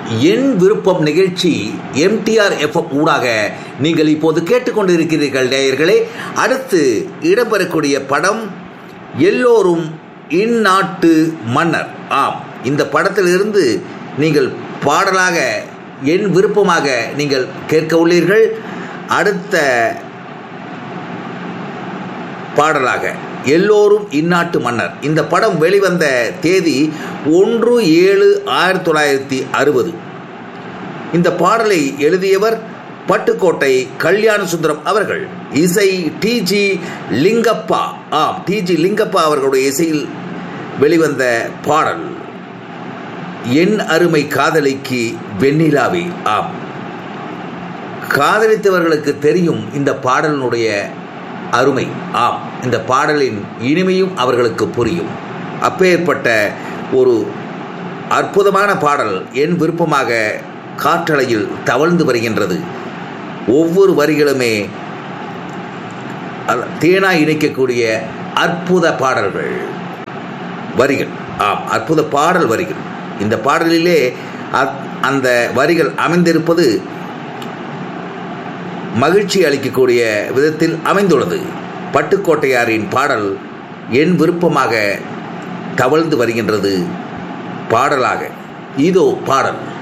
என் விருப்பம் நிகழ்ச்சி MTR FM ஊடாக நீங்கள் இப்போது கேட்டுக்கொண்டிருக்கிறீர்கள் நேயர்களே அடுத்து இடம்பெறக்கூடிய படம் எல்லோரும் இந்நாட்டு மன்னர் ஆம் இந்த படத்திலிருந்து நீங்கள் பாடலாக என் விருப்பமாக நீங்கள் கேட்க உள்ளீர்கள் அடுத்த பாடலாக எல்லோரும் இந்நாட்டு மன்னர் இந்த படம் வெளிவந்த தேதி ஒன்று ஏழு ஆயிரத்தி தொள்ளாயிரத்தி அறுபது இந்த பாடலை எழுதியவர் பட்டுக்கோட்டை கல்யாண சுந்தரம் அவர்கள் இசை டிஜி லிங்கப்பா ஆம் டிஜி லிங்கப்பா அவர்களுடைய இசையில் வெளிவந்த பாடல் என் அருமை காதலிக்கு வெண்ணிலாவே ஆம் காதலித்தவர்களுக்கு தெரியும் இந்த பாடலினுடைய அருமை ஆம் இந்த பாடலின் இனிமையும் அவர்களுக்கு புரியும் அப்பேற்பட்ட ஒரு அற்புதமான பாடல் என் விருப்பமாக காற்றலையில் தவழ்ந்து வருகின்றது ஒவ்வொரு வரிகளுமே அ- தேனாய் இணைக்கக்கூடிய அற்புத பாடல்கள் வரிகள் ஆம் அற்புத பாடல் வரிகள் இந்த பாடலிலே அத்- அந்த வரிகள் அமைந்திருப்பது மகிழ்ச்சி அளிக்கக்கூடிய விதத்தில் அமைந்துள்ளது பட்டுக்கோட்டையாரின் பாடல் என் விருப்பமாக தவழ்ந்து வருகின்றது பாடலாக இதோ பாடல்